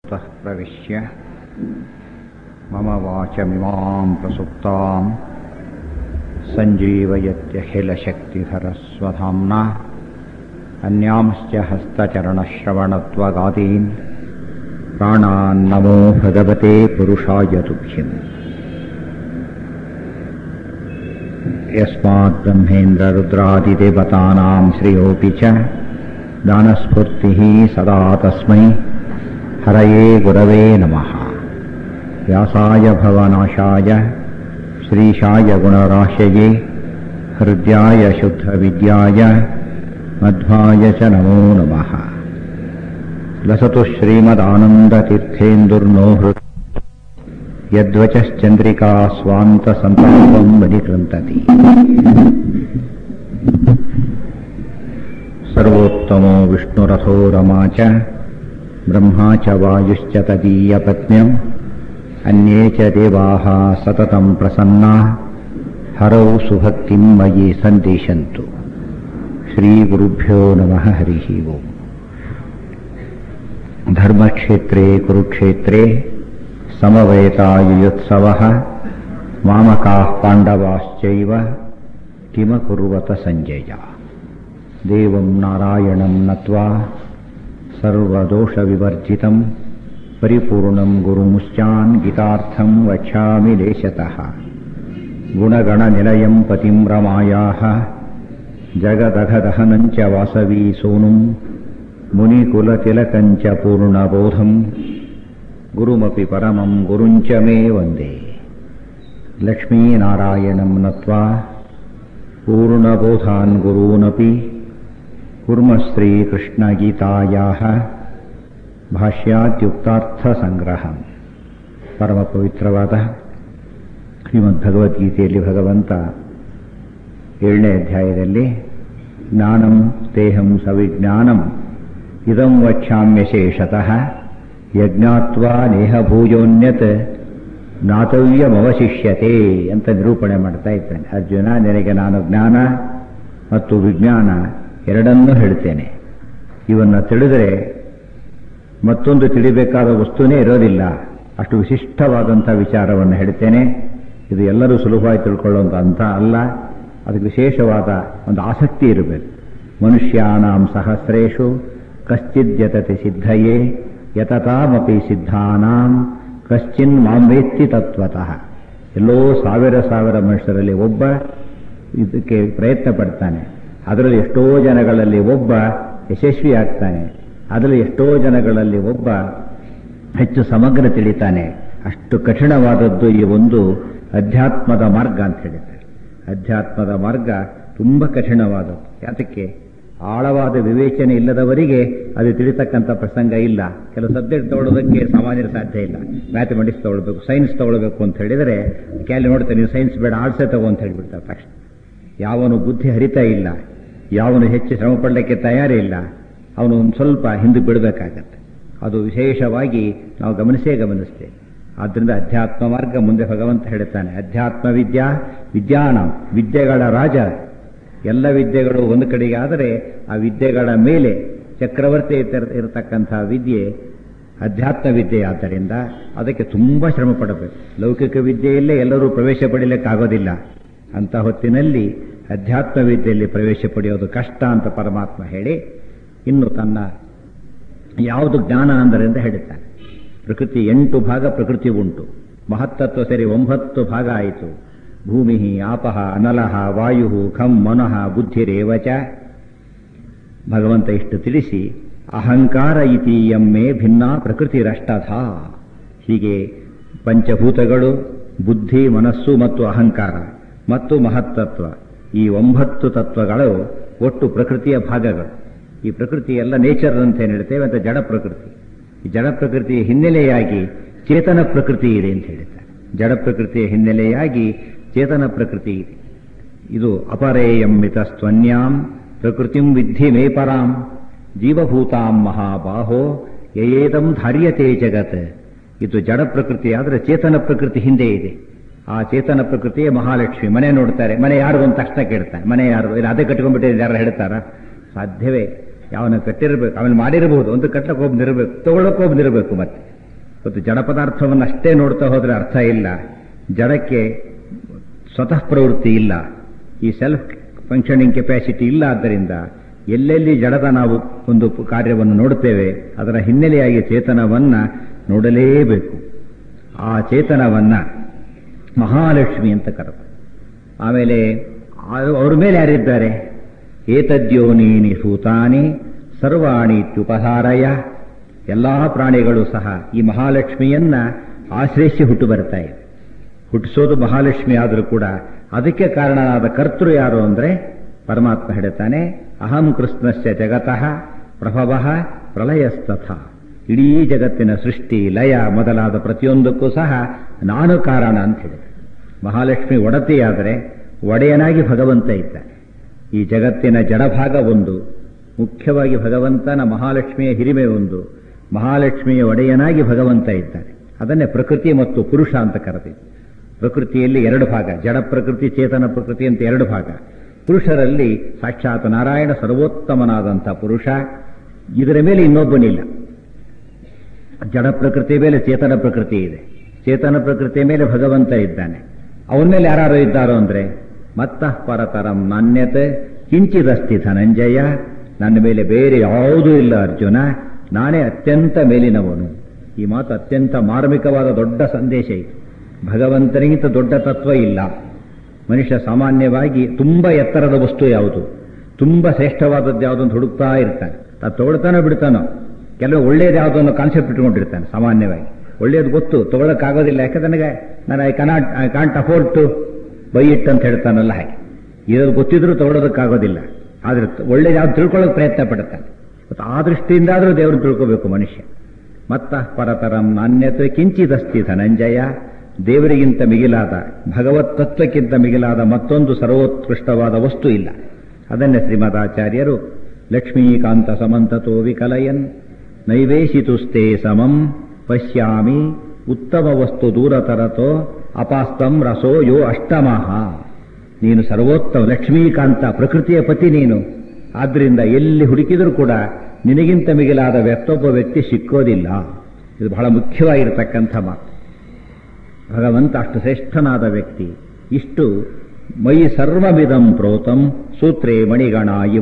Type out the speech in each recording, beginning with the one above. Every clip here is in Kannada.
तः प्रविश्य मम वाचमिमां प्रसुप्तां सञ्जीवयत्यखिलशक्तिधरस्वधाम्ना अन्यांश्च हस्तचरणश्रवणत्वगादीन् प्राणान्नमो भगवते पुरुषाय तुभ्यम् यस्मात् ब्रह्मेन्द्ररुद्रादिदेवतानां श्रियोऽपि च दानस्फूर्तिः सदा तस्मै हरये गुरवे नमः व्यासाय भवनाशाय श्रीशाय गुणराशये हृद्याय शुद्धविद्याय मध्वाय च नमो नमः लसतु श्रीमदानन्दतीर्थेन्दुर्नो हृत् यद्वचश्चन्द्रिका स्वान्तसन्तापम् वनिकृन्तति सर्वोत्तमो विष्णुरथो रमा च ब्रह्मा च वायुश्च तदीयपत्न्यम् अन्ये च देवाः सततम् प्रसन्ना हरौ सुभक्तिम् मयि सन्दिशन्तु श्रीगुरुभ्यो नमः हरिः ओम् धर्मक्षेत्रे कुरुक्षेत्रे समवेतायुयुत्सवः मामकाः पाण्डवाश्चैव किमकुर्वत सञ्जय देवम् नारायणम् नत्वा सर्वदोषविवर्जितम् परिपूर्णम् गुरुमुश्चान् गीतार्थम् वक्ष्यामि लेशतः गुणगणनिलयम् पतिम् रमायाः जगदघदहनम् च वासवी सोनुम् मुनिकुलतिलकम् च पूर्णबोधम् गुरुमपि परमम् गुरुम् च मे वन्दे लक्ष्मीनारायणम् नत्वा पूर्णबोधान् गुरूनपि कुर्म श्रीकृष्णगीतायाः ಭಾಷ್ಯಾತ್ಯುಕ್ತಾರ್ಥಸಂಗ್ರಹಂ ಪರಮ ಪವಿತ್ರವಾದ ಶ್ರೀಮದ್ ಭಗವದ್ಗೀತೆಯಲ್ಲಿ ಭಗವಂತ ಏಳನೇ ಅಧ್ಯಾಯದಲ್ಲಿ ಜ್ಞಾನಂ ತೇಹಂ ಸವಿಜ್ಞಾನಂ ಇದಂ ವಕ್ಷಾಮ್ಯಶೇಷತಃ ಯಜ್ಞಾತ್ವಾ ನೇಹಭೂಯೋನ್ಯತ್ ಜ್ಞಾತವ್ಯವಶಿಷ್ಯತೆ ಅಂತ ನಿರೂಪಣೆ ಮಾಡ್ತಾ ಇದ್ದಾನೆ ಅರ್ಜುನ ನಿನಗೆ ನಾನು ಜ್ಞಾನ ಮತ್ತು ವಿಜ್ಞಾನ ಎರಡನ್ನೂ ಹೇಳ್ತೇನೆ ಇವನ್ನ ತಿಳಿದರೆ ಮತ್ತೊಂದು ತಿಳಿಬೇಕಾದ ವಸ್ತುನೇ ಇರೋದಿಲ್ಲ ಅಷ್ಟು ವಿಶಿಷ್ಟವಾದಂಥ ವಿಚಾರವನ್ನು ಹೇಳ್ತೇನೆ ಇದು ಎಲ್ಲರೂ ಸುಲಭವಾಗಿ ತಿಳ್ಕೊಳ್ಳುವಂಥ ಅಂತ ಅಲ್ಲ ಅದಕ್ಕೆ ವಿಶೇಷವಾದ ಒಂದು ಆಸಕ್ತಿ ಇರಬೇಕು ಮನುಷ್ಯಾನಾಂ ಸಹಸ್ರೇಶು ಕಶ್ಚಿದ್ಯತತೆ ಸಿದ್ಧಯೇ ಯತತಾಮಪಿ ಸಿದ್ಧಾನಾಂ ಕಶ್ಚಿನ್ ಮಾಂವೇತ್ತಿ ತತ್ವತಃ ಎಲ್ಲೋ ಸಾವಿರ ಸಾವಿರ ಮನುಷ್ಯರಲ್ಲಿ ಒಬ್ಬ ಇದಕ್ಕೆ ಪ್ರಯತ್ನ ಪಡ್ತಾನೆ ಅದರಲ್ಲಿ ಎಷ್ಟೋ ಜನಗಳಲ್ಲಿ ಒಬ್ಬ ಯಶಸ್ವಿ ಆಗ್ತಾನೆ ಅದರಲ್ಲಿ ಎಷ್ಟೋ ಜನಗಳಲ್ಲಿ ಒಬ್ಬ ಹೆಚ್ಚು ಸಮಗ್ರ ತಿಳಿತಾನೆ ಅಷ್ಟು ಕಠಿಣವಾದದ್ದು ಈ ಒಂದು ಅಧ್ಯಾತ್ಮದ ಮಾರ್ಗ ಅಂತ ಹೇಳಿದ್ದಾರೆ ಅಧ್ಯಾತ್ಮದ ಮಾರ್ಗ ತುಂಬ ಕಠಿಣವಾದದ್ದು ಯಾತಕ್ಕೆ ಆಳವಾದ ವಿವೇಚನೆ ಇಲ್ಲದವರಿಗೆ ಅದು ತಿಳಿತಕ್ಕಂಥ ಪ್ರಸಂಗ ಇಲ್ಲ ಕೆಲವು ಸಬ್ಜೆಕ್ಟ್ ತಗೊಳ್ಳೋದಕ್ಕೆ ಸಾಮಾನ್ಯರ ಸಾಧ್ಯ ಇಲ್ಲ ಮ್ಯಾಥಮೆಟಿಕ್ಸ್ ತಗೊಳ್ಬೇಕು ಸೈನ್ಸ್ ತಗೊಳ್ಬೇಕು ಅಂತ ಹೇಳಿದರೆ ಕ್ಯಾಲಿ ನೋಡ್ತಾರೆ ನೀವು ಸೈನ್ಸ್ ಬೇಡ ಆರ್ಟ್ಸೇ ತಗೋ ಅಂತ ಹೇಳಿಬಿಡ್ತಾರೆ ತಕ್ಷಣ ಯಾವನು ಬುದ್ಧಿ ಹರಿತಾ ಇಲ್ಲ ಯಾವನು ಹೆಚ್ಚು ಶ್ರಮ ಪಡಲಿಕ್ಕೆ ತಯಾರೇ ಇಲ್ಲ ಅವನು ಒಂದು ಸ್ವಲ್ಪ ಹಿಂದೆ ಬಿಡಬೇಕಾಗತ್ತೆ ಅದು ವಿಶೇಷವಾಗಿ ನಾವು ಗಮನಿಸೇ ಗಮನಿಸ್ತೇವೆ ಆದ್ದರಿಂದ ಅಧ್ಯಾತ್ಮ ಮಾರ್ಗ ಮುಂದೆ ಭಗವಂತ ಹೇಳುತ್ತಾನೆ ಅಧ್ಯಾತ್ಮ ವಿದ್ಯಾ ವಿದ್ಯಾನ ವಿದ್ಯೆಗಳ ರಾಜ ಎಲ್ಲ ವಿದ್ಯೆಗಳು ಒಂದು ಕಡೆಗೆ ಆದರೆ ಆ ವಿದ್ಯೆಗಳ ಮೇಲೆ ಚಕ್ರವರ್ತಿ ಇರತಕ್ಕಂಥ ವಿದ್ಯೆ ಅಧ್ಯಾತ್ಮ ವಿದ್ಯೆ ಆದ್ದರಿಂದ ಅದಕ್ಕೆ ತುಂಬ ಶ್ರಮ ಪಡಬೇಕು ಲೌಕಿಕ ವಿದ್ಯೆಯಲ್ಲೇ ಎಲ್ಲರೂ ಪ್ರವೇಶ ಪಡೀಲಿಕ್ಕಾಗೋದಿಲ್ಲ ಅಂತ ಹೊತ್ತಿನಲ್ಲಿ ಅಧ್ಯಾತ್ಮ ವಿದ್ಯೆಯಲ್ಲಿ ಪ್ರವೇಶ ಪಡೆಯೋದು ಕಷ್ಟ ಅಂತ ಪರಮಾತ್ಮ ಹೇಳಿ ಇನ್ನು ತನ್ನ ಯಾವುದು ಜ್ಞಾನ ಅಂದರೆ ಅಂತ ಹೇಳುತ್ತಾನೆ ಪ್ರಕೃತಿ ಎಂಟು ಭಾಗ ಪ್ರಕೃತಿ ಉಂಟು ಮಹತ್ತತ್ವ ಸರಿ ಒಂಬತ್ತು ಭಾಗ ಆಯಿತು ಭೂಮಿ ಆಪಹ ಅನಲಹ ವಾಯು ಖಂ ಮನಃ ಬುದ್ಧಿರೇವಚ ಭಗವಂತ ಇಷ್ಟು ತಿಳಿಸಿ ಅಹಂಕಾರ ಇತಿ ಎಮ್ಮೆ ಭಿನ್ನ ಪ್ರಕೃತಿರಷ್ಟಧ ಹೀಗೆ ಪಂಚಭೂತಗಳು ಬುದ್ಧಿ ಮನಸ್ಸು ಮತ್ತು ಅಹಂಕಾರ ಮತ್ತು ಮಹತ್ತತ್ವ ಈ ಒಂಬತ್ತು ತತ್ವಗಳು ಒಟ್ಟು ಪ್ರಕೃತಿಯ ಭಾಗಗಳು ಈ ಪ್ರಕೃತಿ ಎಲ್ಲ ನೇಚರ್ ಅಂತ ಏನು ಹೇಳ್ತೇವೆ ಅಂತ ಜಡ ಪ್ರಕೃತಿ ಈ ಜಡ ಪ್ರಕೃತಿಯ ಹಿನ್ನೆಲೆಯಾಗಿ ಚೇತನ ಪ್ರಕೃತಿ ಇದೆ ಅಂತ ಹೇಳ್ತಾರೆ ಜಡ ಪ್ರಕೃತಿಯ ಹಿನ್ನೆಲೆಯಾಗಿ ಚೇತನ ಪ್ರಕೃತಿ ಇದೆ ಇದು ಅಪರೇಯಂ ಮಿತಸ್ತ್ವನ್ಯಾಂ ಪ್ರಕೃತಿಂ ವಿದ್ಧಿ ಮೇ ಪರಾಂ ಜೀವಭೂತಾಂ ಮಹಾಬಾಹೋ ಯಯೇದಂ ಧಾರ್ಯತೆ ಜಗತ್ ಇದು ಜಡ ಪ್ರಕೃತಿ ಆದರೆ ಚೇತನ ಪ್ರಕೃತಿ ಹಿಂದೆ ಇದೆ ಆ ಚೇತನ ಪ್ರಕೃತಿಯೇ ಮಹಾಲಕ್ಷ್ಮಿ ಮನೆ ನೋಡ್ತಾರೆ ಮನೆ ಯಾರು ಅಂತ ತಕ್ಷಣ ಕೇಳ್ತಾರೆ ಮನೆ ಯಾರು ಇಲ್ಲ ಅದೇ ಕಟ್ಕೊಂಡ್ಬಿಟ್ಟಿದೆ ಯಾರು ಹೇಳ್ತಾರ ಸಾಧ್ಯವೇ ಯಾವನ ಕಟ್ಟಿರ್ಬೇಕು ಆಮೇಲೆ ಮಾಡಿರಬಹುದು ಒಂದು ಕಟ್ಟಕ್ಕೆ ಒಬ್ಬನಿರಬೇಕು ತಗೊಳ್ಳಕ್ಕೆ ಒಬ್ಬನಿರಬೇಕು ಮತ್ತೆ ಇವತ್ತು ಜಡ ಪದಾರ್ಥವನ್ನು ಅಷ್ಟೇ ನೋಡ್ತಾ ಹೋದ್ರೆ ಅರ್ಥ ಇಲ್ಲ ಜಡಕ್ಕೆ ಸ್ವತಃ ಪ್ರವೃತ್ತಿ ಇಲ್ಲ ಈ ಸೆಲ್ಫ್ ಫಂಕ್ಷನಿಂಗ್ ಕೆಪಾಸಿಟಿ ಇಲ್ಲ ಆದ್ದರಿಂದ ಎಲ್ಲೆಲ್ಲಿ ಜಡದ ನಾವು ಒಂದು ಕಾರ್ಯವನ್ನು ನೋಡುತ್ತೇವೆ ಅದರ ಹಿನ್ನೆಲೆಯಾಗಿ ಚೇತನವನ್ನ ನೋಡಲೇಬೇಕು ಆ ಚೇತನವನ್ನ ಮಹಾಲಕ್ಷ್ಮಿ ಅಂತ ಕರೆದು ಆಮೇಲೆ ಅವ್ರ ಮೇಲೆ ಯಾರಿದ್ದಾರೆ ಏತದ್ಯೋನೀನಿ ಸೂತಾನಿ ಸರ್ವಾಣಿ ಇತ್ಯುಪಹಾರಯ ಎಲ್ಲಾ ಪ್ರಾಣಿಗಳು ಸಹ ಈ ಮಹಾಲಕ್ಷ್ಮಿಯನ್ನ ಆಶ್ರಯಿಸಿ ಹುಟ್ಟು ಬರ್ತಾ ಇದೆ ಹುಟ್ಟಿಸೋದು ಮಹಾಲಕ್ಷ್ಮಿ ಆದರೂ ಕೂಡ ಅದಕ್ಕೆ ಕಾರಣನಾದ ಕರ್ತೃ ಯಾರು ಅಂದ್ರೆ ಪರಮಾತ್ಮ ಹೇಳ್ತಾನೆ ಅಹಂ ಕೃಷ್ಣಸ್ಯ ಜಗತಃ ಪ್ರಭವ ಪ್ರಳಯಸ್ತಥ ಇಡೀ ಜಗತ್ತಿನ ಸೃಷ್ಟಿ ಲಯ ಮೊದಲಾದ ಪ್ರತಿಯೊಂದಕ್ಕೂ ಸಹ ನಾನು ಕಾರಣ ಅಂತ ಹೇಳಿದೆ ಮಹಾಲಕ್ಷ್ಮಿ ಒಡತಿಯಾದರೆ ಒಡೆಯನಾಗಿ ಭಗವಂತ ಇದ್ದಾನೆ ಈ ಜಗತ್ತಿನ ಜಡಭಾಗ ಒಂದು ಮುಖ್ಯವಾಗಿ ಭಗವಂತನ ಮಹಾಲಕ್ಷ್ಮಿಯ ಹಿರಿಮೆ ಒಂದು ಮಹಾಲಕ್ಷ್ಮಿಯ ಒಡೆಯನಾಗಿ ಭಗವಂತ ಇದ್ದಾನೆ ಅದನ್ನೇ ಪ್ರಕೃತಿ ಮತ್ತು ಪುರುಷ ಅಂತ ಕರೆದಿದೆ ಪ್ರಕೃತಿಯಲ್ಲಿ ಎರಡು ಭಾಗ ಜಡ ಪ್ರಕೃತಿ ಚೇತನ ಪ್ರಕೃತಿ ಅಂತ ಎರಡು ಭಾಗ ಪುರುಷರಲ್ಲಿ ಸಾಕ್ಷಾತ್ ನಾರಾಯಣ ಸರ್ವೋತ್ತಮನಾದಂಥ ಪುರುಷ ಇದರ ಮೇಲೆ ಇನ್ನೊಬ್ಬನಿಲ್ಲ ಜಡ ಪ್ರಕೃತಿ ಮೇಲೆ ಚೇತನ ಪ್ರಕೃತಿ ಇದೆ ಚೇತನ ಪ್ರಕೃತಿಯ ಮೇಲೆ ಭಗವಂತ ಇದ್ದಾನೆ ಅವನ ಮೇಲೆ ಯಾರು ಇದ್ದಾರೋ ಅಂದ್ರೆ ಮತ್ತಃ ಪರತರಂ ನಾಣ್ಯತೆ ಕಿಂಚಿದಸ್ತಿ ಧನಂಜಯ ನನ್ನ ಮೇಲೆ ಬೇರೆ ಯಾವುದೂ ಇಲ್ಲ ಅರ್ಜುನ ನಾನೇ ಅತ್ಯಂತ ಮೇಲಿನವನು ಈ ಮಾತು ಅತ್ಯಂತ ಮಾರ್ಮಿಕವಾದ ದೊಡ್ಡ ಸಂದೇಶ ಇದೆ ಭಗವಂತನಿಗಿಂತ ದೊಡ್ಡ ತತ್ವ ಇಲ್ಲ ಮನುಷ್ಯ ಸಾಮಾನ್ಯವಾಗಿ ತುಂಬಾ ಎತ್ತರದ ವಸ್ತು ಯಾವುದು ತುಂಬಾ ಶ್ರೇಷ್ಠವಾದದ್ದು ಯಾವುದೊಂದು ಹುಡುಕ್ತಾ ಇರ್ತಾನೆ ಅದು ತಗೊಳ್ತಾನೋ ಬಿಡ್ತಾನೋ ಕೆಲವು ಒಳ್ಳೇದು ಯಾವುದೋ ಅನ್ನೋ ಕಾನ್ಸೆಪ್ಟ್ ಇಟ್ಕೊಂಡಿರ್ತಾನೆ ಸಾಮಾನ್ಯವಾಗಿ ಒಳ್ಳೇದು ಗೊತ್ತು ತಗೊಳಕ್ಕಾಗೋದಿಲ್ಲ ಯಾಕಂದ್ರೆ ನನಗೆ ನಾನು I cannot I can't afford to buy it ಅಂತ ಹೇಳ್ತಾನಲ್ಲ ಹಾಗೆ ಇರೋದು ಗೊತ್ತಿದ್ರೂ ತಗೊಳ್ಳೋದಕ್ಕಾಗೋದಿಲ್ಲ ಆದ್ರೆ ಒಳ್ಳೇದು ಯಾವ್ದು ತಿಳ್ಕೊಳ್ಳೋಕೆ ಪ್ರಯತ್ನ ಪಡ್ತಾನೆ ಮತ್ತು ಆ ದೃಷ್ಟಿಯಿಂದಾದರೂ ದೇವರು ತಿಳ್ಕೋಬೇಕು ಮನುಷ್ಯ ಮತ್ತ ಪರತರಂ ನಾಣ್ಯತೆ ಕಿಂಚಿದಸ್ತಿ ಧನಂಜಯ ದೇವರಿಗಿಂತ ಮಿಗಿಲಾದ ಭಗವತ್ ತತ್ವಕ್ಕಿಂತ ಮಿಗಿಲಾದ ಮತ್ತೊಂದು ಸರ್ವೋತ್ಕೃಷ್ಟವಾದ ವಸ್ತು ಇಲ್ಲ ಅದನ್ನೇ ಶ್ರೀಮದಾಚಾರ್ಯರು ಲಕ್ಷ್ಮೀಕಾಂತ ಸಮಂತತೋ ವಿಕಲಯನ್ ನೈವೇಶಿತುಸ್ತೆ ಸಮಂ ಪಶ್ಯಾಮಿ ಉತ್ತಮ ವಸ್ತು ದೂರತರತೋ ಅಪಾಸ್ತಂ ರಸೋ ಯೋ ಅಷ್ಟಮಃ ನೀನು ಸರ್ವೋತ್ತಮ ಲಕ್ಷ್ಮೀಕಾಂತ ಪ್ರಕೃತಿಯ ಪತಿ ನೀನು ಆದ್ರಿಂದ ಎಲ್ಲಿ ಹುಡುಕಿದರೂ ಕೂಡ ನಿನಗಿಂತ ಮಿಗಿಲಾದ ವ್ಯಕ್ತೊಬ್ಬ ವ್ಯಕ್ತಿ ಸಿಕ್ಕೋದಿಲ್ಲ ಇದು ಬಹಳ ಮುಖ್ಯವಾಗಿರತಕ್ಕಂಥ ಮಾತು ಭಗವಂತ ಅಷ್ಟು ಶ್ರೇಷ್ಠನಾದ ವ್ಯಕ್ತಿ ಇಷ್ಟು ಮೈ ಸರ್ವಮಿದಂ ಪ್ರೋತಂ ಸೂತ್ರೇ ಮಣಿಗಣ ಇವ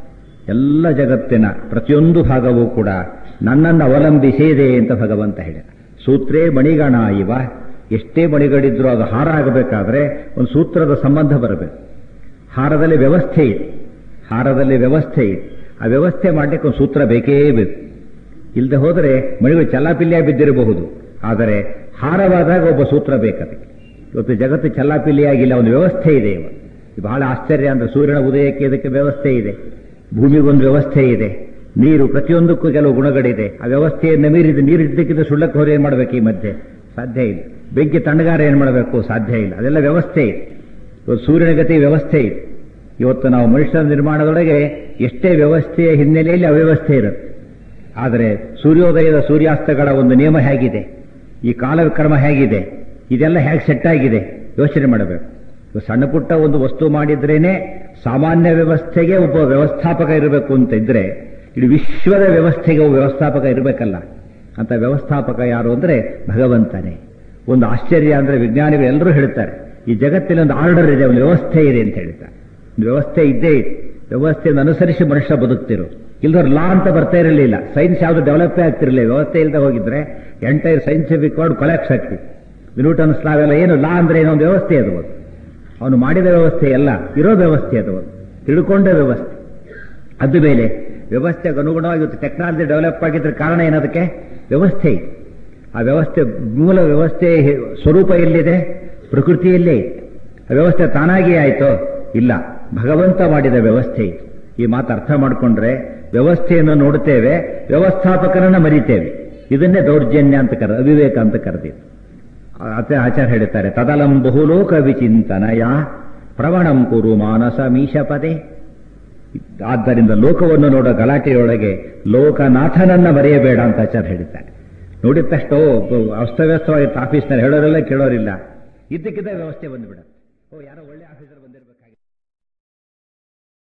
ಎಲ್ಲ ಜಗತ್ತಿನ ಪ್ರತಿಯೊಂದು ಭಾಗವೂ ಕೂಡ ನನ್ನನ್ನು ಅವಲಂಬಿಸಿದೆ ಅಂತ ಭಗವಂತ ಹೇಳಿದ ಸೂತ್ರೇ ಮಣಿಗಣ ಇವ ಎಷ್ಟೇ ಮಣಿಗಳಿದ್ರೂ ಅದು ಹಾರ ಆಗಬೇಕಾದ್ರೆ ಒಂದು ಸೂತ್ರದ ಸಂಬಂಧ ಬರಬೇಕು ಹಾರದಲ್ಲಿ ವ್ಯವಸ್ಥೆ ಇದೆ ಹಾರದಲ್ಲಿ ವ್ಯವಸ್ಥೆ ಇದೆ ಆ ವ್ಯವಸ್ಥೆ ಮಾಡಲಿಕ್ಕೆ ಒಂದು ಸೂತ್ರ ಬೇಕೇ ಬೇಕು ಇಲ್ಲದೆ ಹೋದರೆ ಮಣಿಗಳು ಚಲ್ಲಾಪಿಲ್ಲಿಯಾಗಿ ಬಿದ್ದಿರಬಹುದು ಆದರೆ ಹಾರವಾದಾಗ ಒಬ್ಬ ಸೂತ್ರ ಬೇಕದಕ್ಕೆ ಇವತ್ತು ಜಗತ್ತು ಚಲ್ಲಾಪಿಲ್ಲಿಯಾಗಿಲ್ಲ ಒಂದು ವ್ಯವಸ್ಥೆ ಇದೆ ಇವ ಇದು ಬಹಳ ಆಶ್ಚರ್ಯ ಅಂದ್ರೆ ಸೂರ್ಯನ ಉದಯಕ್ಕೆ ಇದಕ್ಕೆ ವ್ಯವಸ್ಥೆ ಇದೆ ಭೂಮಿಗೊಂದು ವ್ಯವಸ್ಥೆ ಇದೆ ನೀರು ಪ್ರತಿಯೊಂದಕ್ಕೂ ಕೆಲವು ಗುಣಗಳಿದೆ ಆ ವ್ಯವಸ್ಥೆಯನ್ನು ಮೀರಿದ ನೀರು ಇದ್ದಕ್ಕಿಂತ ಸುಳ್ಳಕ್ಕೆ ಹೋದ್ರೆ ಏನು ಮಾಡಬೇಕು ಈ ಮಧ್ಯೆ ಸಾಧ್ಯ ಇಲ್ಲ ಬೆಂಕಿ ತಣ್ಣಗಾರ ಏನು ಮಾಡಬೇಕು ಸಾಧ್ಯ ಇಲ್ಲ ಅದೆಲ್ಲ ವ್ಯವಸ್ಥೆ ಇದೆ ಇವತ್ತು ಸೂರ್ಯನ ಗತಿ ವ್ಯವಸ್ಥೆ ಇದೆ ಇವತ್ತು ನಾವು ಮನುಷ್ಯನ ನಿರ್ಮಾಣದೊಳಗೆ ಎಷ್ಟೇ ವ್ಯವಸ್ಥೆಯ ಹಿನ್ನೆಲೆಯಲ್ಲಿ ಅವ್ಯವಸ್ಥೆ ಇರುತ್ತೆ ಆದರೆ ಸೂರ್ಯೋದಯದ ಸೂರ್ಯಾಸ್ತಗಳ ಒಂದು ನಿಯಮ ಹೇಗಿದೆ ಈ ಕಾಲಕ್ರಮ ಹೇಗಿದೆ ಇದೆಲ್ಲ ಹೇಗೆ ಸೆಟ್ ಆಗಿದೆ ಯೋಚನೆ ಮಾಡಬೇಕು ಸಣ್ಣ ಪುಟ್ಟ ಒಂದು ವಸ್ತು ಮಾಡಿದ್ರೇನೆ ಸಾಮಾನ್ಯ ವ್ಯವಸ್ಥೆಗೆ ಒಬ್ಬ ವ್ಯವಸ್ಥಾಪಕ ಇರಬೇಕು ಅಂತ ಇದ್ರೆ ಇಡೀ ವಿಶ್ವದ ವ್ಯವಸ್ಥೆಗೆ ಒಬ್ಬ ವ್ಯವಸ್ಥಾಪಕ ಇರಬೇಕಲ್ಲ ಅಂತ ವ್ಯವಸ್ಥಾಪಕ ಯಾರು ಅಂದ್ರೆ ಭಗವಂತನೇ ಒಂದು ಆಶ್ಚರ್ಯ ಅಂದ್ರೆ ವಿಜ್ಞಾನಿಗಳು ಎಲ್ಲರೂ ಹೇಳ್ತಾರೆ ಈ ಜಗತ್ತಿನ ಒಂದು ಆರ್ಡರ್ ಇದೆ ಒಂದು ವ್ಯವಸ್ಥೆ ಇದೆ ಅಂತ ಹೇಳ್ತಾರೆ ಒಂದು ವ್ಯವಸ್ಥೆ ಇದ್ದೇ ಇದೆ ವ್ಯವಸ್ಥೆಯನ್ನು ಅನುಸರಿಸಿ ಮನುಷ್ಯ ಬದುಕ್ತಿರು ಇಲ್ದವ್ರು ಲಾ ಅಂತ ಬರ್ತಾ ಇರಲಿಲ್ಲ ಸೈನ್ಸ್ ಯಾವುದು ಡೆವಲಪೇ ಆಗ್ತಿರಲಿಲ್ಲ ವ್ಯವಸ್ಥೆ ಇಲ್ಲದೆ ಹೋಗಿದ್ರೆ ಎಂಟೈರ್ ಸೈನ್ಸಿಫಿಕ್ ವರ್ಡ್ ಕೊಲಾಪ್ಸ್ ಆಗ್ತಿತ್ತು ನ್ಯೂಟನ್ಸ್ ಲಾವೆಲ್ಲ ಏನು ಲಾ ಅಂದ್ರೆ ಏನೋ ಒಂದು ವ್ಯವಸ್ಥೆ ಅದು ಒಂದು ಅವನು ಮಾಡಿದ ವ್ಯವಸ್ಥೆ ಎಲ್ಲ ಇರೋ ವ್ಯವಸ್ಥೆ ಅದು ಒಂದು ತಿಳ್ಕೊಂಡ ವ್ಯವಸ್ಥೆ ಅದು ಮೇಲೆ ವ್ಯವಸ್ಥೆಗೆ ಅನುಗುಣವಾಗಿ ಇವತ್ತು ಟೆಕ್ನಾಲಜಿ ಡೆವಲಪ್ ಆಗಿದ್ರೆ ಕಾರಣ ಏನದಕ್ಕೆ ವ್ಯವಸ್ಥೆ ಇದೆ ಆ ವ್ಯವಸ್ಥೆ ಮೂಲ ವ್ಯವಸ್ಥೆ ಸ್ವರೂಪ ಎಲ್ಲಿದೆ ಪ್ರಕೃತಿಯಲ್ಲೇ ಇದೆ ಆ ವ್ಯವಸ್ಥೆ ತಾನಾಗಿಯೇ ಆಯಿತೋ ಇಲ್ಲ ಭಗವಂತ ಮಾಡಿದ ವ್ಯವಸ್ಥೆ ಇದೆ ಈ ಮಾತು ಅರ್ಥ ಮಾಡಿಕೊಂಡ್ರೆ ವ್ಯವಸ್ಥೆಯನ್ನು ನೋಡುತ್ತೇವೆ ವ್ಯವಸ್ಥಾಪಕರನ್ನ ಮರಿತೇವೆ ಇದನ್ನೇ ದೌರ್ಜನ್ಯ ಅಂತ ಕರ ಅವಿವೇಕ ಅಂತ ಕರೆದಿದ್ದು ಅತ್ತೆ ಆಚಾರ್ಯ ಹೇಳುತ್ತಾರೆ ತದಲಂ ಬಹುಲೋಕ ವಿಚಿಂತನಯ ಪ್ರವಣಂ ಕುರು ಮಾನಸ ಮೀಶಪದೆ ಆದ್ದರಿಂದ ಲೋಕವನ್ನು ನೋಡೋ ಗಲಾಟೆಯೊಳಗೆ ಲೋಕನಾಥನನ್ನ ಮರೆಯಬೇಡ ಅಂತ ಆಚಾರ್ಯ ಹೇಳಿದ್ದಾರೆ ನೋಡಿದ ತಕ್ಷಣ ಅಸ್ತವ್ಯಸ್ತವಾಗಿತ್ತು ಆಫೀಸ್ನಲ್ಲಿ ಹೇಳೋರೆಲ್ಲ ಕೇಳೋರಿಲ್ಲ ಇದ್ದಕ್ಕಿದ್ದ ವ್ಯವಸ್ಥೆ ಬಂದುಬಿಡುತ್ತೆ ಓ ಯಾರೋ ಒಳ್ಳೆ ಆಫೀಸರ್